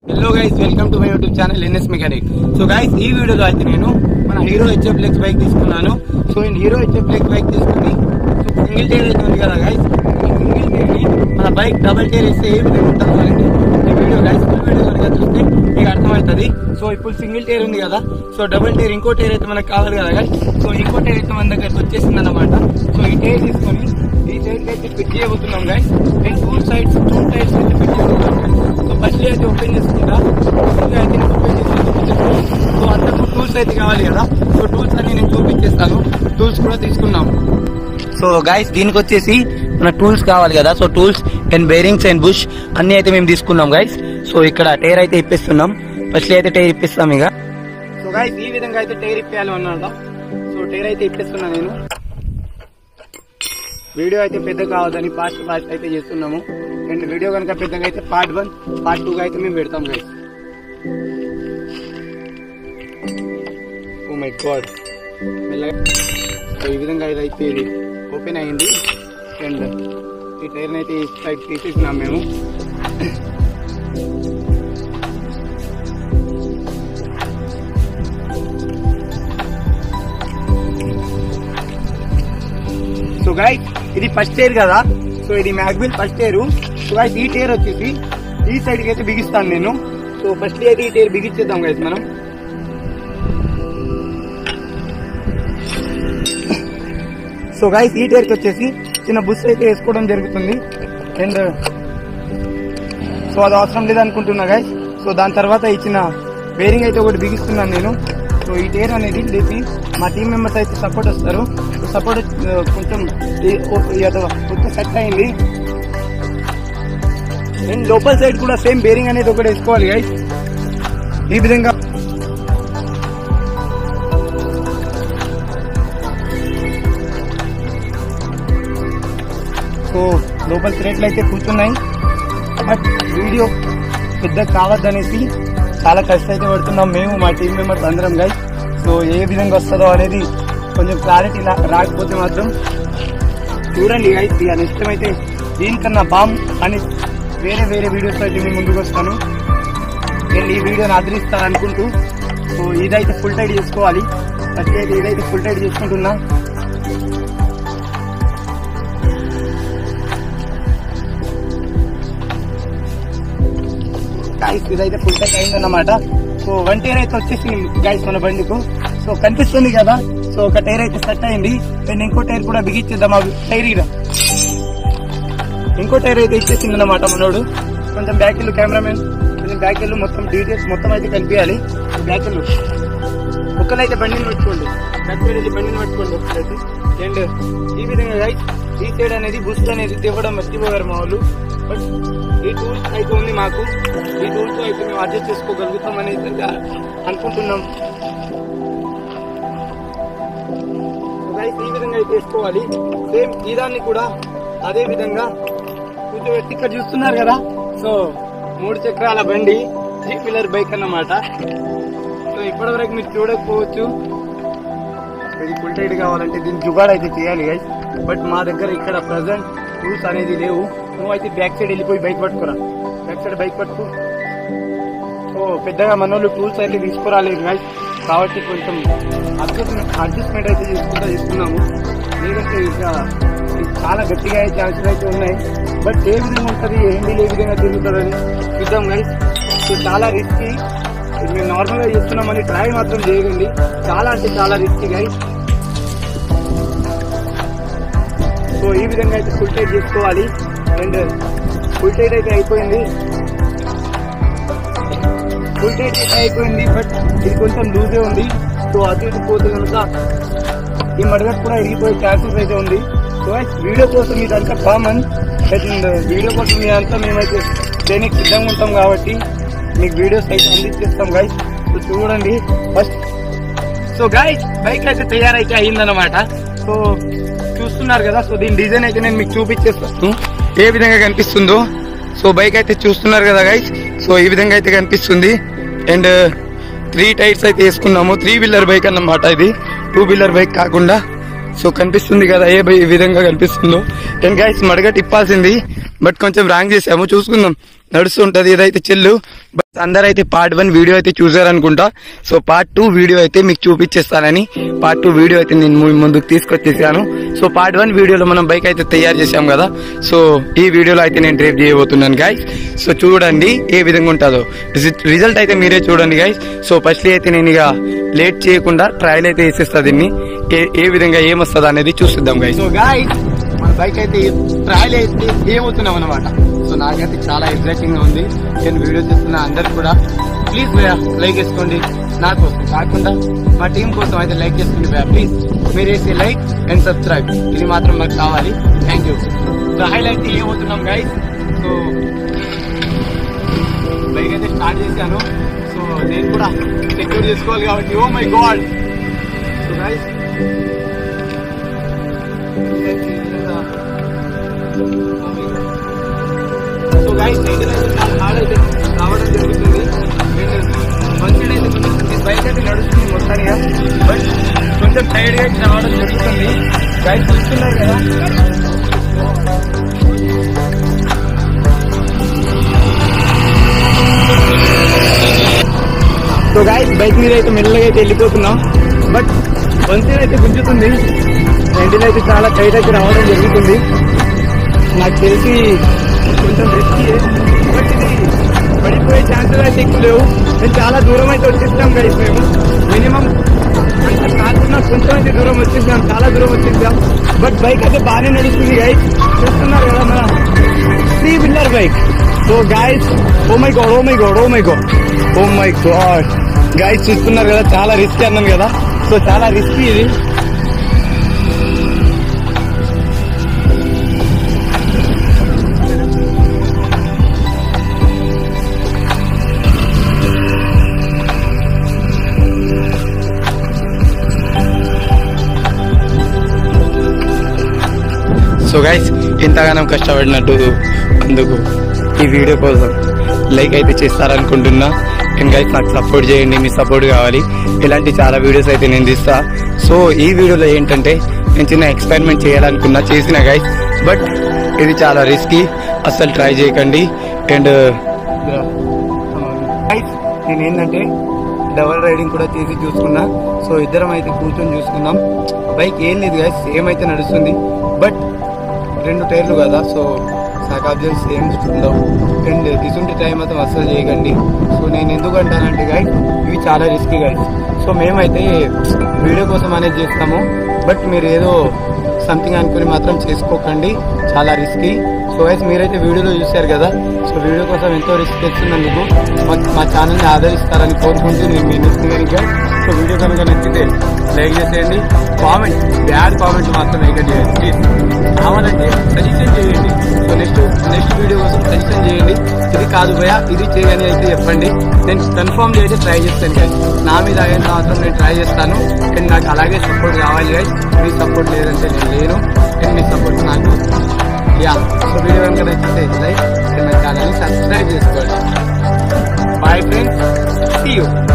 Hello guys welcome to my YouTube channel NS mechanic so guys ఈ వీడియోలో అయితే నేను మన హీరో హెచ్ఎఫ్ లెక్స్ బైక్ తీసుకున్నాను సో ఈ హీరో హెచ్ఎఫ్ లెక్స్ బైక్ తీసుకుని సో సింగిల్ టైర్ అయితే ఉంది కదా గైస్ సింగిల్ టైర్ ని మన బైక్ డబుల్ టైర్ వేస్తే ఏ విధంగా ఉంటుందో అనేది ఈ వీడియో గైస్ ఫుల్ వీడియో కనుక చూస్తే మీకు అర్థమవుతుంది సో ఇప్పుడు సింగిల్ టైర్ ఉంది కదా సో డబుల్ టైర్ ఇంకో టైర్ అయితే మనకు కావాలి కదా గైస్ సో ఇంకో టైర్ అయితే మన దగ్గరకు వచ్చేసింది అనమాట సో ఈ టైర్ తీసుకొని ఈ టైర్ అయితే ఫిట్ చేయబోతున్నాం guys and two sides two tyres అయితే ఫిట్ చేయబోతున్నాం సో ఫస్ట్ అయితే ఓపెన్ చేసుకుంటా ఫస్ట్ అయితే నేను ఓపెన్ చేసుకుంటాను సో అంతకు టూల్స్ అయితే కావాలి కదా సో టూల్స్ అన్ని నేను చూపించేస్తాను టూల్స్ కూడా తీసుకున్నాం సో గైస్ దీనికి వచ్చేసి మన టూల్స్ కావాలి కదా so tools and bearings and bush అన్ని అయితే మేము తీసుకున్నాం గైస్ సో ఇక్కడ టైర్ అయితే ఇప్పిస్తున్నాం ఫస్ట్ అయితే టైర్ ఇప్పిస్తాం ఇక సో గైస్ ఈ విధంగా అయితే టైర్ ఇప్పేయాలి అన్నమాట సో టైర్ అయితే ఇప్పిస్తున్నా నేను వీడియో అయితే పెద్ద కావద్దని ఫాస్ట్ ఫాస్ట్ అయితే చేస్తున్నాము అండ్ వీడియో కనుక పెద్దగా అయితే పార్ట్ వన్ పార్ట్ టూ అయితే మేము పెడతాం గైస్ ఓ మై గాడ్ మెల్లగా సో ఈ విధంగా ఇది అయితే ఇది ఓపెన్ అయింది అండ్ ఈ టైర్ని అయితే ఈ సైడ్ తీసేసినాం మేము సో గాయ్ ఇది ఫస్ట్ టైర్ కదా సో ఇది mag wheel first tyre so guys ఈ టైర్ వచ్చేసి ఈ సైడ్ కి అయితే బిగిస్తాను నేను సో ఫస్ట్ అయితే ఈ టైర్ బిగించేద్దాం గైస్ మనం సో గాయస్ ఈ టైర్ కి వచ్చేసి చిన్న బుస్ అయితే వేసుకోవడం జరుగుతుంది అండ్ సో అది అవసరం లేదనుకుంటున్నా గాయస్ సో దాని తర్వాత ఇచ్చిన బేరింగ్ అయితే ఒకటి బిగిస్తున్నాను నేను సో ఈ టైర్ అనేది లేపి మా టీం మెంబర్స్ అయితే సపోర్ట్ వస్తారు సపోర్ట్ కొంచెం ఈ- ఓ- ఈ అదో మొత్తం సెట్ అయింది అండ్ లోపల సైడ్ కూడా సేమ్ బేరింగ్ అనేది ఒకటి వేసుకోవాలి గైస్ ఈ విధంగా సో లోపల థ్రెడ్లు అయితే కూర్చున్నాయి బట్ వీడియో పెద్ద కావద్దనేసి చాలా కష్టం అయితే పడుతున్నాం మేము మా టీం మెంబర్స్ అందరం గైస్ సో ఏ విధంగా వస్తుందో అనేది కొంచెం క్లారిటీ రాకపోతే మాత్రం చూడండి గైస్ ఇక నెక్స్ట్ అయితే దీనికన్నా బామ్ అని వేరే వేరే వీడియోస్ అయితే మేము ముందుకు వస్తాను నేను ఈ వీడియోని ఆదరిస్తాను అనుకుంటూ సో ఇదైతే ఫుల్ టైట్ చేసుకోవాలి ఫస్ట్ అయితే ఇదైతే ఫుల్ టైట్ చేసుకుంటున్నా గైస్ ఇదైతే ఫుల్ టైట్ అయిందన్నమాట సో వన్ టైర్ అయితే వచ్చేసింది గైస్ మన బండికు సో కనిపిస్తుంది కదా సో ఒక టైర్ అయితే సెట్ అయింది అండ్ ఇంకో టైర్ కూడా బిగించేద్దాం ఆ టైర్ ఇరా ఇంకో టైర్ అయితే ఇచ్చేసింది అన్నమాట మనోడు కొంచెం బ్యాక్ ఇల్లు కెమెరామెన్ కొంచెం బ్యాక్ ఇల్లు మొత్తం డీటెయిల్స్ మొత్తం అయితే కనిపించాలి బ్యాక్ ఇల్లు ఒక్కలైతే బండిని పట్టుకోండి బ్యాక్ సైడ్ వెళ్ళి బండిని పట్టుకోండి ఒక్కలైతే అండ్ ఈ విధంగా గైస్ ఈ సైడ్ అనేది బూస్ట్ అనేది తివ్వడం మర్చిపోయారు మా వాళ్ళు బట్ ఈ టూల్స్ అయితే ఉంది మాకు ఈ టూల్స్ అయితే మేము అడ్జస్ట్ చేసుకోగలుగుతాం అనేది అనుకుంటున్నాం గైస్ ఈ విధంగా అయితే వేసుకోవాలి సేమ్ ఈ దాన్ని కూడా అదే విధంగా కూర్చోబెట్టి ఇక్కడ చూస్తున్నారు కదా సో మూడు చక్రాల బండి త్రీ వీలర్ బైక్ అన్నమాట సో ఇప్పటి వరకు మీరు చూడకపోవచ్చు ఇది ఫుల్ టైట్ కావాలంటే దీని జుగాడ్ అయితే చేయాలి గైస్ బట్ మా దగ్గర ఇక్కడ ప్రజెంట్ టూల్స్ అనేది లేవు నువ్వు అయితే బ్యాక్ సైడ్ వెళ్ళిపోయి బైక్ పట్టుకురా బ్యాక్ సైడ్ బైక్ పట్టుకు సో పెద్దగా మన వాళ్ళు టూల్స్ అయితే తీసుకురాలేదు గైస్ కాబట్టి కొంచెం అడ్జస్ట్మెంట్ అడ్జస్ట్మెంట్ అయితే చేసుకుంటా తీసుకున్నాము లేదంటే ఇంకా ఇది చాలా గట్టిగా అయ్యే ఛాన్సెస్ అయితే ఉన్నాయి బట్ ఏ విధంగా ఉంటుంది ఏంటి ఏ విధంగా తిరుగుతుందని చూద్దాం గైస్ సో చాలా రిస్కీ ఇది మేము నార్మల్ గా చేస్తున్నామని ట్రై మాత్రం చేయకండి చాలా అంటే చాలా రిస్కీ గైస్ సో ఈ విధంగా అయితే ఫుల్ టైట్ చేసుకోవాలి అండ్ ఫుల్ టైట్ అయితే అయిపోయింది ఫుల్ టైట్ అయితే అయిపోయింది బట్ ఇది కొంచెం లూజే ఉంది సో అటు ఇటు పోతే కనుక ఈ మడగకు కూడా ఇరిగిపోయే ఛాన్సెస్ అయితే ఉంది సో వీడియో కోసం ఇదంతా కామన్ అండ్ వీడియో కోసం ఇదంతా మేమైతే దేనికి సిద్ధంగా ఉంటాం కాబట్టి మీకు వీడియోస్ అయితే అందించేస్తాం గైస్ సో చూడండి ఫస్ట్ సో గైస్ బైక్ అయితే తయారైతే అయిందన్నమాట సో చూస్తున్నారు కదా సో దీని డిజైన్ అయితే నేను మీకు చూపించేస్తాను ఏ విధంగా కనిపిస్తుందో సో బైక్ అయితే చూస్తున్నారు కదా గైస్ సో ఈ విధంగా అయితే కనిపిస్తుంది అండ్ త్రీ టైర్స్ అయితే వేసుకున్నాము త్రీ వీలర్ బైక్ అన్నమాట ఇది టూ వీలర్ బైక్ కాకుండా సో కనిపిస్తుంది కదా ఏ బై- విధంగా కనిపిస్తుందో అండ్ గైస్ మడగ తిప్పాల్సింది బట్ కొంచెం రాంగ్ చేసాము చూసుకుందాం నడుస్తుంటది ఇదైతే చెల్లు అందరైతే పార్ట్ వన్ వీడియో అయితే చూసారనుకుంటా సో పార్ట్ టూ వీడియో అయితే మీకు చూపించేస్తానని పార్ట్ టూ వీడియో అయితే నేను మీ ముందుకు తీసుకొచ్చేసాను సో పార్ట్ వన్ వీడియోలో మనం బైక్ అయితే తయారు చేసాం కదా సో ఈ వీడియోలో అయితే నేను డ్రైవ్ చేయబోతున్నాను గాయస్ సో చూడండి ఏ విధంగా ఉంటుందో రిజల్ట్ అయితే మీరే చూడండి గాయస్ సో ఫస్ట్లీ అయితే నేను ఇక లేట్ చేయకుండా ట్రయల్ అయితే వేసేస్తా దీన్ని ఏ ఏ విధంగా ఏమొస్తుంది అనేది చూసిద్దాం గాయస్ సో గాయస్ మన బైక్ అయితే ట్రయల్ అయితే ఏమవుతున్నాం అనమాట సో నాకైతే చాలా ఎగ్జైటింగ్ గా ఉంది నేను వీడియో చేస్తున్న అందరు కూడా ప్లీజ్ భయ్యా లైక్ చేసుకోండి నా కోసం కాకుండా మా టీం కోసం అయితే లైక్ చేసుకోండి భయ్యా ప్లీజ్ మీరు వేసే లైక్ అండ్ సబ్స్క్రైబ్ ఇది మాత్రం నాకు కావాలి థ్యాంక్ యూ సో హైలైట్ ఏమవుతున్నాం గైస్ సో బైక్ అయితే స్టార్ట్ చేశాను సో నేను కూడా సెక్యూర్ చేసుకోవాలి కాబట్టి oh my god so guys so guys అయితే చాలా హార్డ్ అయితే రావడం జరుగుతుంది మంచిగా అయితే కొంచెం బైక్ అయితే నడుస్తుంది మొత్తానిగా బట్ కొంచెం టైర్డ్ గా రావడం జరుగుతుంది గైస్ చూస్తున్నారు కదా సో గాయస్ బైక్ మీద అయితే మెల్లగా అయితే వెళ్ళిపోతున్నాం బట్ వంతెన అయితే గుంజుతుంది ఎండిలో అయితే చాలా టైట్ అయితే రావడం జరుగుతుంది నాకు తెలిసి కొంచెం రిస్కీ బట్ ఇది పడిపోయే ఛాన్సెస్ అయితే ఎక్కువ లేవు మేము చాలా దూరం అయితే వచ్చేసాం గైస్ మేము మినిమం అంటే కాకుండా కొంచెం అయితే దూరం వచ్చేసాం చాలా దూరం వచ్చేసాం బట్ బైక్ అయితే బాగానే నడుస్తుంది గైస్ చూస్తున్నారు కదా మన three wheeler bike so guys oh my god oh my god oh my god oh my god guys చూస్తున్నారు కదా చాలా రిస్క్ అన్నాను కదా సో చాలా రిస్కీ ఇది సో గైస్ ఇంతగానం కష్టపడినట్టు అందుకు ఈ వీడియో కోసం లైక్ అయితే చేస్తారనుకుంటున్నా అండ్ గైస్ నాకు సపోర్ట్ చేయండి మీ సపోర్ట్ కావాలి ఇలాంటి చాలా వీడియోస్ అయితే నేను తీస్తా సో ఈ వీడియోలో ఏంటంటే నేను చిన్న ఎక్స్పెరిమెంట్ చేయాలనుకున్నా చేసిన గైస్ బట్ ఇది చాలా రిస్కీ అస్సలు ట్రై చేయకండి అండ్ గైస్ నేను ఏంటంటే డబల్ రైడింగ్ కూడా తీసి చూసుకున్నా సో ఇద్దరం అయితే కూర్చొని చూసుకున్నాం బైక్ ఏం లేదు గైస్ సేమ్ అయితే నడుస్తుంది బట్ రెండు టైర్లు కదా సో నాకు అబ్జెక్ట్ సేమ్ ఉండవు అండ్ ఇటువంటి టైం మాత్రం అస్సలు చేయకండి సో నేను ఎందుకు అంటానంటే గైడ్ ఇవి చాలా రిస్కీ గైడ్ సో మేమైతే వీడియో కోసం అనేది చేస్తాము బట్ మీరు ఏదో సంథింగ్ అనుకుని మాత్రం చేసుకోకండి చాలా రిస్కీ సో గైస్ మీరైతే వీడియోలో చూశారు కదా సో వీడియో కోసం ఎంతో రిస్క్ తెచ్చినందుకు మా- మా ఛానల్ని ఆదరిస్తారని కోరుకుంటూ నేను మీ నిశ్చితంగా సో వీడియో కనుక నచ్చితే లైక్ చేసేయండి కామెంట్ బ్యాడ్ కామెంట్ మాత్రం వేయకండి ప్లీజ్ కావాలంటే సజెషన్ చేయండి సో నెక్స్ట్ నెక్స్ట్ వీడియో కోసం సజెషన్ చేయండి ఇది కాదు భయ ఇది చేయని అయితే చెప్పండి నేను కన్ఫర్మ్ చేసి ట్రై చేస్తాను guys. నా మీద అయినంత మాత్రం నేను ట్రై చేస్తాను అండ్ నాకు అలాగే సపోర్ట్ కావాలి guys. మీ సపోర్ట్ లేదంటే నేను లేను అండ్ మీ సపోర్ట్ నాకు యా సో వీడియో కనుక నచ్చితే లైక్ అండ్ నా ఛానల్ని సబ్స్క్రైబ్ చేసుకోండి బాయ్ ఫ్రెండ్స్ సీ యూ